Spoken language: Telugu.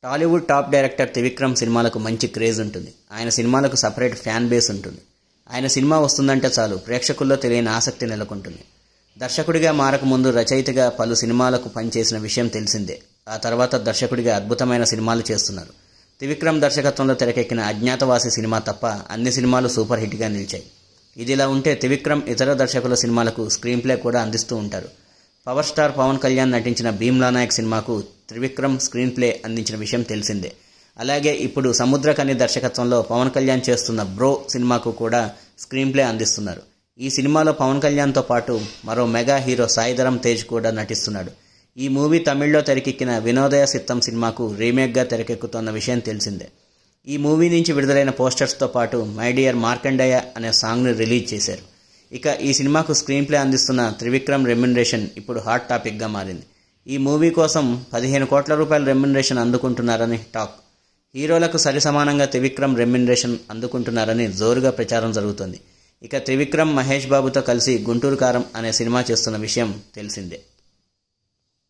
టాలీవుడ్ టాప్ డైరెక్టర్ త్రివిక్రమ్ సినిమాలకు మంచి క్రేజ్ ఉంటుంది ఆయన సినిమాలకు సపరేట్ ఫ్యాన్ బేస్ ఉంటుంది ఆయన సినిమా వస్తుందంటే చాలు ప్రేక్షకుల్లో తెలియని ఆసక్తి నెలకొంటుంది దర్శకుడిగా మారకముందు రచయితగా పలు సినిమాలకు పనిచేసిన విషయం తెలిసిందే ఆ తర్వాత దర్శకుడిగా అద్భుతమైన సినిమాలు చేస్తున్నారు త్రివిక్రమ్ దర్శకత్వంలో తెరకెక్కిన అజ్ఞాతవాసి సినిమా తప్ప అన్ని సినిమాలు సూపర్ హిట్గా నిలిచాయి ఇదిలా ఉంటే త్రివిక్రమ్ ఇతర దర్శకుల సినిమాలకు స్క్రీన్ ప్లే కూడా అందిస్తూ ఉంటారు పవర్ స్టార్ పవన్ కళ్యాణ్ నటించిన భీమ్లా నాయక్ సినిమాకు త్రివిక్రమ్ స్క్రీన్ ప్లే అందించిన విషయం తెలిసిందే అలాగే ఇప్పుడు సముద్రకని దర్శకత్వంలో పవన్ కళ్యాణ్ చేస్తున్న బ్రో సినిమాకు కూడా స్క్రీన్ ప్లే అందిస్తున్నారు ఈ సినిమాలో పవన్ కళ్యాణ్తో పాటు మరో మెగా హీరో సాయిధరం తేజ్ కూడా నటిస్తున్నాడు ఈ మూవీ తమిళ్లో తెరకెక్కిన వినోదయ సిత్తం సినిమాకు రీమేక్గా తెరకెక్కుతున్న విషయం తెలిసిందే ఈ మూవీ నుంచి విడుదలైన పోస్టర్స్తో పాటు మై డియర్ మార్కండయ్య అనే సాంగ్ను రిలీజ్ చేశారు ఇక ఈ సినిమాకు స్క్రీన్ ప్లే అందిస్తున్న త్రివిక్రమ్ రెమ్యునరేషన్ ఇప్పుడు హాట్ టాపిక్గా మారింది ఈ మూవీ కోసం పదిహేను కోట్ల రూపాయల రెమ్యునరేషన్ అందుకుంటున్నారని టాక్ హీరోలకు సరి సమానంగా త్రివిక్రమ్ రెమ్యునరేషన్ అందుకుంటున్నారని జోరుగా ప్రచారం జరుగుతోంది ఇక త్రివిక్రమ్ మహేష్ బాబుతో కలిసి గుంటూరు కారం అనే సినిమా చేస్తున్న విషయం తెలిసిందే